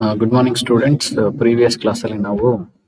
Good morning students previous ಕ್ಲಾಸಲ್ಲಿ ನಾವು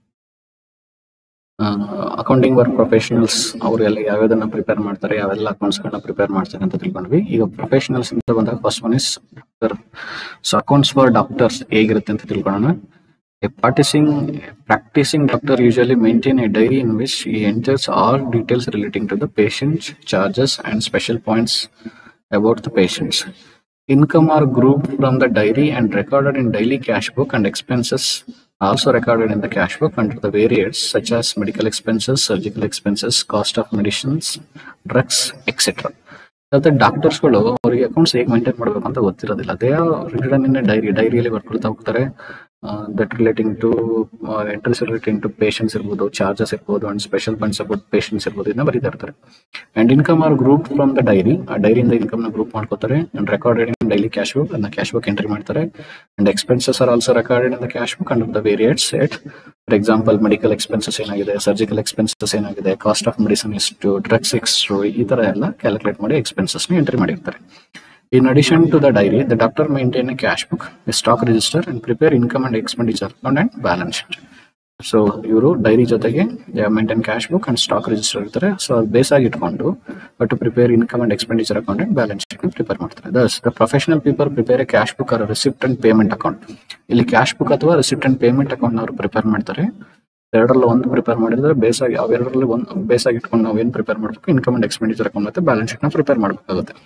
accounting work professionals ಅವರೆಲ್ಲ ಯಾವ್ಯಾವ್ದನ್ನ ಪ್ರಿಪೇರ್ ಮಾಡ್ತಾರೆ ಯಾವೆಲ್ಲ ಅಕೌಂಟ್ಸ್ಗಳನ್ನ ಪ್ರಿಪೇರ್ ಮಾಡ್ತಾರೆ ಅಂತ ತಿಳ್ಕೊಂಡ್ವಿ ಈಗ ಪ್ರೊಫೆಷನಲ್ಸ್ ಅಂತ ಬಂದಾಗ first one is doctor so accounts for doctors ಹೇಗಿರುತ್ತೆ ಅಂತ ತಿಳ್ಕೊಳ್ಳೋಣ A practicing practicing doctor usually maintain a diary in which he enters all details relating to the patient, charges, and special points about the patients. Income are grouped from the diary and recorded in daily cash book and expenses also recorded in the cash book under the variants such as medical expenses, surgical expenses, cost of medicines, drugs, etc. ಮತ್ತೆ ಡಾಕ್ಟರ್ಸ್ಗಳು ಅವರಿಗೆ accounts ಹೇಗೆ maintain ಮಾಡಬೇಕು ಅಂತ ಗೊತ್ತಿರೋದಿಲ್ಲ ಅದೇ return ಇನ್ dairy ಡೈರಿಯಲ್ಲಿ ಬರ್ಕೊಳ್ತಾ ಹೋಗ್ತಾರೆ that relating to entries relating to patients ಇರ್ಬೋದು ಚಾರ್ಜಸ್ ಇರ್ಬೋದು and special funds about patients ಇರ್ಬೋದು ಇದನ್ನ ಬರೀತಾ ಇರ್ತಾರೆ and income are group from the diary ಆ ಡೈರಿಯಿಂದ ಇನ್ಕಮ್ ನ ಗ್ರೂಪ್ ಮಾಡ್ಕೋತಾರೆ and recorded in daily cash book ಅದನ್ನ ಕ್ಯಾಶ್ ಬುಕ್ ಎಂಟ್ರಿ ಮಾಡ್ತಾರೆ and expenses are also recorded in the cash book under the variates at for example medical expenses ಏನಾಗಿದೆ surgical expenses ಏನಾಗಿದೆ cost of medicine ಎಷ್ಟು drugs ಎಷ್ಟು ಈ ತರ ಎಲ್ಲ calculate ಮಾಡಿ ಎಕ್ಸ್ಪೆನ್ಸಸ್ ನ ಎಂಟ್ರಿ ಮಾಡಿರ್ತಾರೆ In addition to the diary, the doctor maintain a cash book, a stock register, and prepare income and expenditure account and balance sheet. So ಇವರು diary ಜೊತೆಗೆ maintain cash book and stock register ಇರ್ತಾರೆ so ಅದು base ಆಗಿ ಇಟ್ಕೊಂಡು but prepare income and expenditure account and balance sheet prepare ಮಾಡ್ತಾರೆ thus the professional people prepare a cash book or receipt and payment account ಇಲ್ಲಿ cash book ಅಥವಾ receipt and payment account ಅವರು prepare ಮಾಡ್ತಾರೆ ಎರಡರಲ್ಲಿ ಒಂದು prepare ಮಾಡಿದ್ರೆ base ಆಗಿ ಅವೆರಡರಲ್ಲಿ ಒಂದು ಬೇಸ್ ಆಗಿ ಇಟ್ಕೊಂಡು ನಾವು ಏನು ಪ್ರಿಪೇರ್ ಮಾಡಬೇಕು ಇನ್ಕಮ್ ಅಂಡ್ ಎಕ್ಸ್ಪೆಂಡಿಚರ್ ಅಕೌಂಟ್ ಮತ್ತೆ ಬ್ಯಾಲೆನ್ಸ್ ಶೀಟ್ ನ ಪ್ರಿಪೇರ್ ಮಾಡಬೇಕಾಗುತ್ತೆ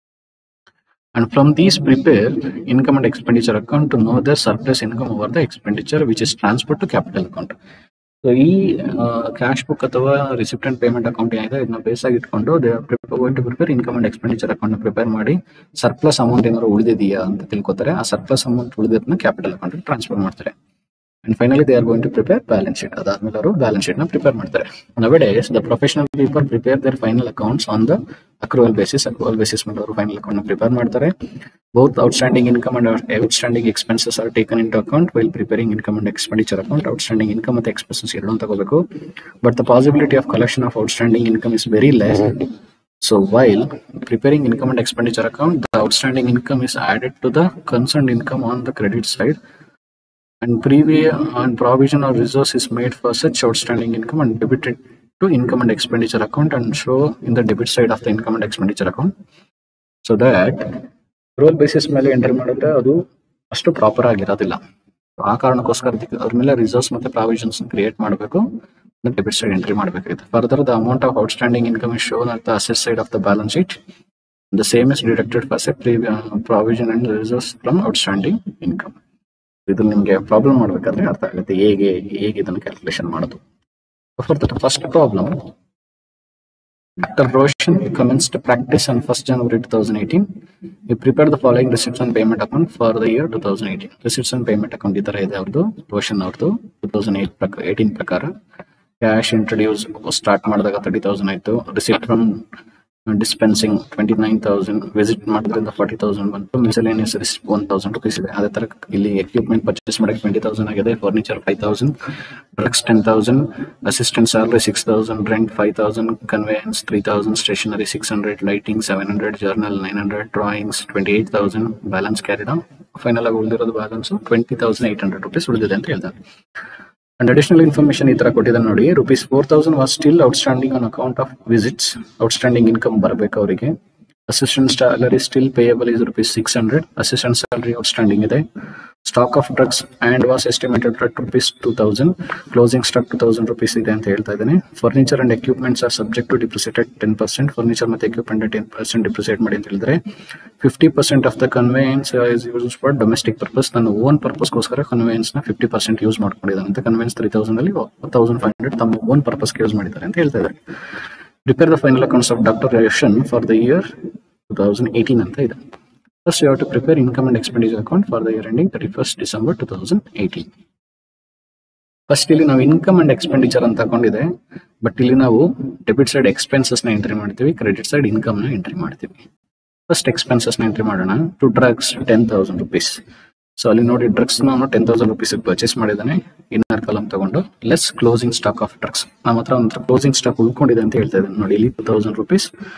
and from these prepare income and expenditure account to know the surplus income over the expenditure which is transferred to capital account so ಈ cash book ಅಥವಾ receipt and payment account ಏನಿದೆ ಇದನ್ನ base ಆಗಿ ಇಟ್ಕೊಂಡು going to prepare income and expenditure account prepare ಮಾಡಿ surplus amount ಏನಾದ್ರು ಉಳಿದಿದೆಯಾ ಅಂತ ತಿಳ್ಕೊತಾರೆ ಆ ಸರ್ಪ್ಲಸ್ ಅಮೌಂಟ್ ಉಳಿದಿದ್ದನ್ನ ಕ್ಯಾಪಿಟಲ್ ಅಕೌಂಟ್ ಟ್ರಾನ್ಸ್ಫರ್ ಮಾಡ್ತಾರೆ and finally they are going to prepare balance sheet ಅದಾದ್ಮೇಲೆ ಅವರು ಬ್ಯಾಲೆನ್ಸ್ ಶೀಟ್ ನ ಪ್ರಿಪೇರ್ ಮಾಡ್ತಾರೆ nowadays the professional people prepare their final accounts on the accrual basis accrual basis ಮೇಲೆ ಅವರು final account ನ prepare ಮಾಡ್ತಾರೆ both outstanding income and outstanding expenses are taken into account while preparing income and expenditure account outstanding income ಮತ್ತೆ expenses ಎರಡೂ ತಗೋಬೇಕು but the possibility of collection of outstanding income is very less So while preparing income and expenditure account, the outstanding income is added to the concerned income on the credit side and previous and provision or resource is made for such outstanding income and debited to income and expenditure account and show in the debit side of the income and expenditure account so that ರೋಲ್ basis ಮೇಲೆ entry ಮಾಡಿದ್ರೆ ಅದು ಅಷ್ಟು proper ಆಗಿರೋದಿಲ್ಲ ಆ ಕಾರಣಕ್ಕೋಸ್ಕರ ಅದಕ್ಕೆ ಅದ್ರ ಮೇಲೆ ರಿಸರ್ವ್ಸ್ ಮತ್ತೆ ಪ್ರಾವಿಷನ್ಸ್ ಕ್ರಿಯೇಟ್ ಮಾಡಬೇಕು ಡೆಬಿಟ್ ಸೈಡ್ ಎಂಟ್ರಿ ಮಾಡಬೇಕಾಗಿದೆ further the amount of outstanding income is shown at the asset side of the balance sheet the same is deducted for a provision and reserves from outstanding income ಇದು ನಿಮಗೆ problem ಮಾಡಬೇಕಾದ್ರೆ ಅರ್ಥ ಆಗುತ್ತೆ ಹೇಗೆ ಹೇಗೆ ಇದನ್ನು calculation ಮಾಡೋದು for the first problem Dr. Roshan commenced practice on 1st January 2018. He prepared the following receipts and payment account for the year 2018. Receipts and payment account ಈ ತರ ಇದೆ ಅವ್ರದ್ದು ರೋಷನ್ ಅವ್ರದ್ದು ಟೂ ತೌಸಂಡ್ ಏಟ್ ಪ್ರಕಾರ ಏಯ್ಟೀನ್ ಪ್ರಕಾರ cash introduce start ಮಾಡಿದಾಗ thirty thousand ಆಯ್ತು receipt from dispensing twenty nine thousand visit ಮಾಡೋದ್ರಿಂದ ಫಾರ್ಟಿ ತೌಸಂಡ್ ಬಂತು miscellaneous receipt one thousand rupees ಇದೆ ಅದೇ ತರ ಇಲ್ಲಿ ಎಕ್ವಿಪ್ಮೆಂಟ್ ಪರ್ಚೇಸ್ ಮಾಡಕ್ಕೆ ಟ್ವೆಂಟಿ ತೌಸಂಡ್ ಆಗಿದೆ furniture five thousand drugs ten thousand assistant salary six thousand rent five thousand conveyance three thousand stationery six hundred lighting seven hundred journal nine hundred drawings twenty eight thousand balance carried final ಆಗಿ ಉಳಿದಿರೋದು balance twenty thousand eight hundred rupees ಉಳಿದಿದೆ ಅಂತ ಹೇಳ್ತಾರೆ and additional information ಈ ತರ ಕೊಟ್ಟಿದ್ದಾರೆ ನೋಡಿ rupees four thousand was still outstanding on account of visits outstanding income ಬರಬೇಕು ಅವರಿಗೆ assistant salary still payable is rupees six hundred assistant salary outstanding ಇದೆ stock of drugs and was estimated at rupees two thousand closing stock two thousand rupees ಇದೆ ಅಂತ ಹೇಳ್ತಾ ಇದ್ದೇನೆ furniture and equipments are subject to depreciated ten percent furniture ಮತ್ತೆ equipment ten percent depreciate ಮಾಡಿ ಅಂತ ಹೇಳಿದ್ರೆ fifty percent of the conveyance is use for domestic purpose ನನ್ನ own ಪರ್ಪಸ್ಗೋಸ್ಕರ ಕನ್ವೇಯನ್ಸ್ ನ ಫಿಫ್ಟಿ ಪರ್ಸೆಂಟ್ ಯೂಸ್ ಮಾಡ್ಕೊಂಡಿದ್ದಾನೆ ಅಂತ ಕನ್ವೇಯನ್ಸ್ ತ್ರೀ ತೌಸಂಡ್ ಅಲ್ಲಿ ತೌಸಂಡ್ ಫೈವ್ ಹಂಡ್ರೆಡ್ ತಮ್ಮ ಓನ್ ಪರ್ಪಸ್ಗೆ ಯೂಸ್ ಮಾಡಿದ್ದಾರೆ ಅಂತ ಹೇಳ್ತಾ ಇದ್ದಾರೆ prepare the final accounts of doctor Roshan for the year two thousand eighteen ಅಂತ ಇದೆ First, you have to prepare income and expenditure account for the year ending 31st December 2018. First ಇಲ್ಲಿ ನಾವು ಇನ್ಕಮ್ ಅಂಡ್ ಎಕ್ಸ್ಪೆಂಡಿಚರ್ ಅಂತ ತಗೊಂಡಿದೆ but ಇಲ್ಲಿ ನಾವು debit side expenses ನ entry ಮಾಡ್ತೀವಿ ಕ್ರೆಡಿಟ್ ಸೈಡ್ ಇನ್ಕಮ್ ನ ಎಂಟ್ರಿ ಮಾಡ್ತೀವಿ ಫಸ್ಟ್ ಎಕ್ಸ್ಪೆನ್ಸಸ್ ನ ಎಂಟ್ರಿ ಮಾಡೋಣ to drugs ten thousand rupees so ಅಲ್ಲಿ ನೋಡಿ ಡ್ರಗ್ಸ್ ನಾನು ಟೆನ್ ತೌಸಂಡ್ ರುಪೀಸ್ ಪರ್ಚೇಸ್ ಮಾಡಿದ್ದಾನೆ ಇನ್ನರ್ ಕಾಲಮ್ ತಗೊಂಡು less closing stock of drugs ನಮ್ಮ ಹತ್ರ ಒಂದು ಕ್ಲೋಸಿಂಗ್ ಸ್ಟಾಕ್ ಉಳ್ಕೊಂಡಿದೆ ಅಂತ ಹೇಳ್ತಾ ಇದ್ದೇನೆ ನೋಡಿ ಇಲ್ಲಿ two thousand rupees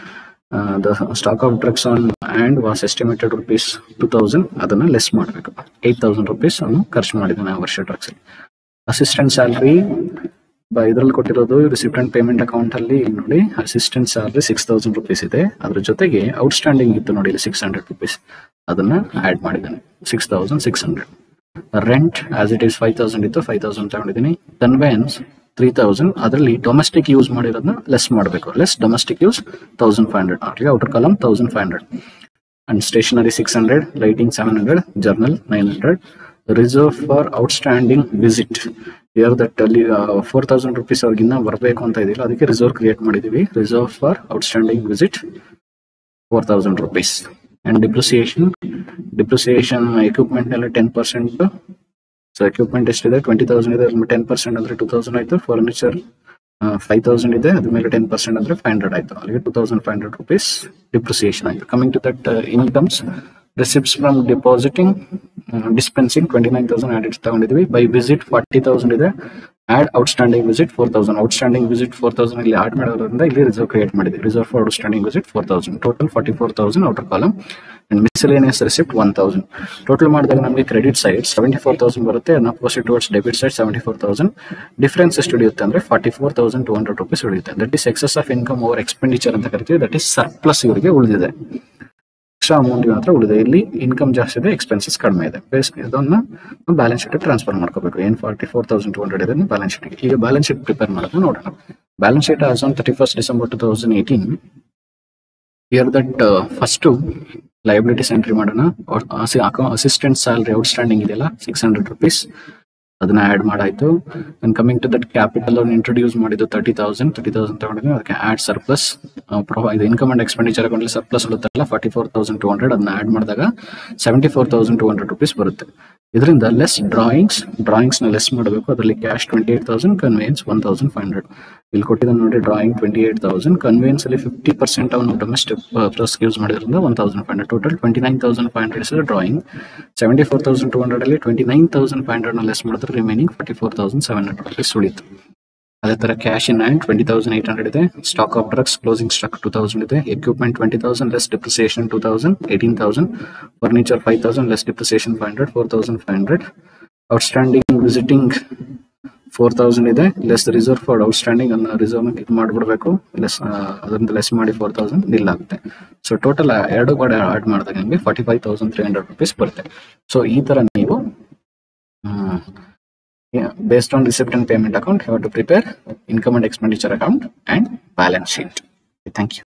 the stock of drugs on and was estimated rupees two thousand ಅದನ್ನ ಲೆಸ್ ಮಾಡಬೇಕು ಏಟ್ ತೌಸಂಡ್ ರುಪೀಸ್ ಅವನು ಖರ್ಚು ಮಾಡಿದ್ದಾನೆ ಆ ವರ್ಷ ಡ್ರಗ್ಸ್ ಅಸಿಸ್ಟೆಂಟ್ ಸ್ಯಾಲ್ರಿ ಇದ್ರಲ್ಲಿ ಕೊಟ್ಟಿರೋದು ರಿಸಿಪ್ಟೆಂಟ್ ಪೇಮೆಂಟ್ ಅಕೌಂಟ್ ಅಲ್ಲಿ ಇಲ್ಲಿ ನೋಡಿ assistant salary six thousand rupees ಇದೆ ಅದ್ರ ಜೊತೆಗೆ ಔಟ್ಸ್ಟ್ಯಾಂಡಿಂಗ್ ಇತ್ತು ನೋಡಿ ಇಲ್ಲಿ ಸಿಕ್ಸ್ ಹಂಡ್ರೆಡ್ ರುಪೀಸ್ ಅದನ್ನ ಆಡ್ ಮಾಡಿದ್ದಾನೆ six thousand six hundred rent as it is five thousand ಇತ್ತು ಫೈವ್ ತೌಸಂಡ್ ತಗೊಂಡಿದ್ದೀನಿ ಕನ್ವೆನ್ಸ್ ತ್ರೀ ತೌಸಂಡ್ ಅದರಲ್ಲಿ ಡೊಮೆಸ್ಟಿಕ್ ಯೂಸ್ ಮಾಡಿರೋದನ್ನ ಲೆಸ್ ಮಾಡಬೇಕು less domestic use thousand five hundred ಅವ್ರಿಗೆ outer column thousand five hundred and stationery six hundred lighting seven hundred journal nine hundred reserve for outstanding visit year that ಅಲ್ಲಿ four thousand rupees ಅವ್ರಿಗಿನ್ನ ಬರಬೇಕು ಅಂತ ಇದಿಲ್ಲ ಅದಕ್ಕೆ reserve create ಮಾಡಿದೀವಿ reserve for outstanding visit four thousand rupees and depreciation depreciation equipment ಎಲ್ಲ ten percent so equipment ಎಷ್ಟಿದೆ twenty thousand ಇದೆ ಟೆನ್ ಪರ್ಸೆಂಟ್ ಅಂದ್ರೆ ಟೂ ತೌಸಂಡ್ ಆಯ್ತು ಫರ್ನಿಚರ್ ಫೈವ್ ತೌಸಂಡ್ ಇದೆ ಅದ್ರ ಮೇಲೆ ಟೆನ್ ಪರ್ಸೆಂಟ್ ಅಂದ್ರೆ ಫೈವ್ ಹಂಡ್ರೆಡ್ ಆಯ್ತು ಅಲ್ಲಿಗೆ two thousand five hundred rupees depreciation ಆಯ್ತು coming to that incomes receipts from depositing dispensing twenty nine thousand audits ತಗೊಂಡಿದ್ವಿ ಬೈ ವಿಸಿಟ್ ಫಾರ್ಟಿ ತೌಸಂಡ್ ಇದೆ add outstanding visit four thousand outstanding visit four thousand ಇಲ್ಲಿ add ಮಾಡೋದ್ರಿಂದ ಇಲ್ಲಿ reserve create ಮಾಡಿದ್ವಿ reserve for outstanding visit four thousand total forty four thousand outer column and miscellaneous receipt one thousand total ಮಾಡಿದಾಗ ನಮಗೆ credit side seventy four thousand ಬರುತ್ತೆ ಅದನ್ನ opposite towards debit side seventy four thousand difference ಎಷ್ಟು ಹಿಡಿಯುತ್ತೆ ಅಂದ್ರೆ forty four thousand two hundred rupees ಉಳಿಯುತ್ತೆ that is excess of income over expenditure ಅಂತ ಕರಿತೀವಿ ದಟ್ ಇಸ್ ಸರ್ಪ್ಲಸ್ ಇವರಿಗೆ ಉಳಿದಿದೆ ಎಕ್ಸ್ಟ್ರಾ ಅಮೌಂಟ್ ಮಾತ್ರ ಉಳಿದೆ ಇಲ್ಲಿ ಇನ್ಕಮ್ ಜಾಸ್ತಿ ಇದೆ ಎಕ್ಸ್ಪೆನ್ಸಸ್ ಕಡಿಮೆ ಇದೆ ಬೇಸ್ ಇದನ್ನ ಬ್ಯಾಲೆನ್ಸ್ ಶೀಟ್ ಟ್ರಾನ್ಸ್ಫರ್ ಮಾಡ್ಕೋಬೇಕು ಏನ್ forty four thousand two hundred ಇದೆ ಬ್ಯಾಲೆನ್ಸ್ ಶೀಟ್ ಈಗ ಬ್ಯಾಲೆನ್ಸ್ ಶೀಟ್ ಪ್ರಿಪೇರ್ ಮಾಡೋದು ನೋಡೋಣ balance sheet as on thirty first December two thousand eighteen year that first liabilities entry ಮಾಡೋಣ ಅಸಿಸ್ಟೆಂಟ್ ಸ್ಯಾಲರಿ ಔಟ್ಸ್ಟ್ಯಾಂಡಿಂಗ್ ಇದೆಯಲ್ಲ six hundred rupees ಅದನ್ನ add ಮಾಡಾಯ್ತು and coming to that capital ಅವ್ನು introduce ಮಾಡಿದ್ದು thirty thousand thirty thousand ತಗೊಂಡಿದ್ವಿ ಅದಕ್ಕೆ add surplus ಇದು income and expenditure account surplus ಇರುತ್ತಲ್ಲ forty four thousand two hundred ಅದನ್ನ ಆಡ್ ಮಾಡಿದಾಗ seventy four thousand two hundred rupees ಬರುತ್ತೆ ಇದರಿಂದ ಲೆಸ್ ಡ್ರಾಯಿಂಗ್ಸ್ ಡ್ರಾಯಿಂಗ್ಸ್ ನ ಲೆಸ್ ಮಾಡಬೇಕು ಅದರಲ್ಲಿ cash twenty eight thousand conveyance one thousand five hundred ಇಲ್ಲಿ ಕೊಟ್ಟಿದ್ದ ನೋಡಿ drawing twenty eight thousand conveyance ಅಲ್ಲಿ ಫಿಫ್ಟಿ ಪರ್ಸೆಂಟ್ ಅವನು ಡೊಮೆಸ್ಟಿಕ್ ಪ್ಲಸ್ ಯೂಸ್ ಮಾಡಿದ್ರಿಂದ one thousand five hundred total twenty nine thousand five hundred is drawing seventy four thousand two hundred ಅಲ್ಲಿ twenty nine thousand five hundred ನ less ಮಾಡಿದ್ರೆ remaining forty four thousand seven hundred rupees ಉಳಿತು ಅದೇ ತರ cash in hand twenty thousand eight hundred ಇದೆ stock of drugs closing stock two thousand ಇದೆ equipment twenty thousand less depreciation two thousand eighteen thousand furniture five thousand less depreciation five hundred four thousand five hundred outstanding visiting four thousand ಇದೆ less reserve for outstanding ಅನ್ನ reserve ಇದು ಮಾಡ್ಬಿಡ್ಬೇಕು less ಅದರಿಂದ less ಮಾಡಿ four thousand nil ಆಗುತ್ತೆ so total ಎರಡು ಕಡೆ add ಮಾಡಿದಾಗ ನಿಮಗೆ forty five thousand three hundred rupees ಬರುತ್ತೆ ಸೊ ಈ ತರ ನೀವು based on receipt and payment account, you have to prepare income and expenditure account and balance sheet. Thank you.